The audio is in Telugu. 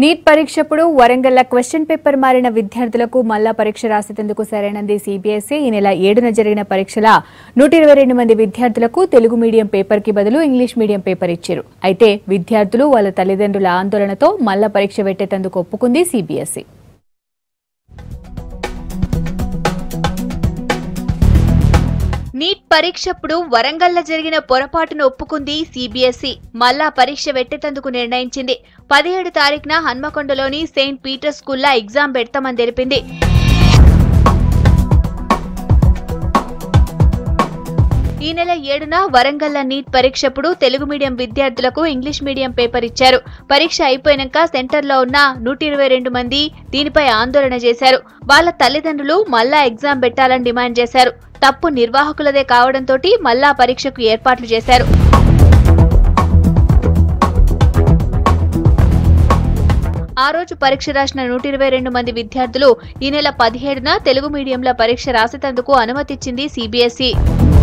నీట్ పరీక్షప్పుడు వరంగల్ల క్వశ్చన్ పేపర్ మారిన విద్యార్థులకు మళ్ళా పరీక్ష రాసేందుకు సరైనది సిబిఎస్ఈ ఈ నెల ఏడున జరిగిన పరీక్షల నూట ఇరవై రెండు మంది విద్యార్థులకు తెలుగు మీడియం పేపర్ కి బదులు ఇంగ్లీష్ మీడియం పేపర్ ఇచ్చారు అయితే విద్యార్థులు వాళ్ళ తల్లిదండ్రుల ఆందోళనతో మళ్ళా పరీక్ష పెట్టేందుకు ఒప్పుకుంది సిబిఎస్ఈ నీట్ పరీక్షప్పుడు వరంగల్లో జరిగిన పొరపాటును ఒప్పుకుంది సిబిఎస్ఈ మళ్ళా పరీక్ష పెట్టేందుకు నిర్ణయించింది పదిహేడు తారీఖున హన్మకొండలోని సెయింట్ పీటర్ స్కూల్లో ఎగ్జామ్ పెడతామని తెలిపింది ఈ నెల ఏడున వరంగల్ల నీట్ పరీక్షప్పుడు తెలుగు మీడియం విద్యార్థులకు ఇంగ్లీష్ మీడియం పేపర్ ఇచ్చారు పరీక్ష అయిపోయినాక సెంటర్లో ఉన్న నూట ఇరవై రెండు మంది దీనిపై ఆందోళన చేశారు వాళ్ళ తల్లిదండ్రులు మళ్ళా ఎగ్జామ్ పెట్టాలని డిమాండ్ చేశారు తప్పు నిర్వాహకులదే కావడంతో మళ్ళా పరీక్షకు ఏర్పాట్లు చేశారు ఆ రోజు పరీక్ష రాసిన నూట ఇరవై రెండు మంది విద్యార్థులు ఈ నెల పదిహేడున తెలుగు మీడియంలో పరీక్ష రాసేందుకు అనుమతిచ్చింది సిబిఎస్ఈ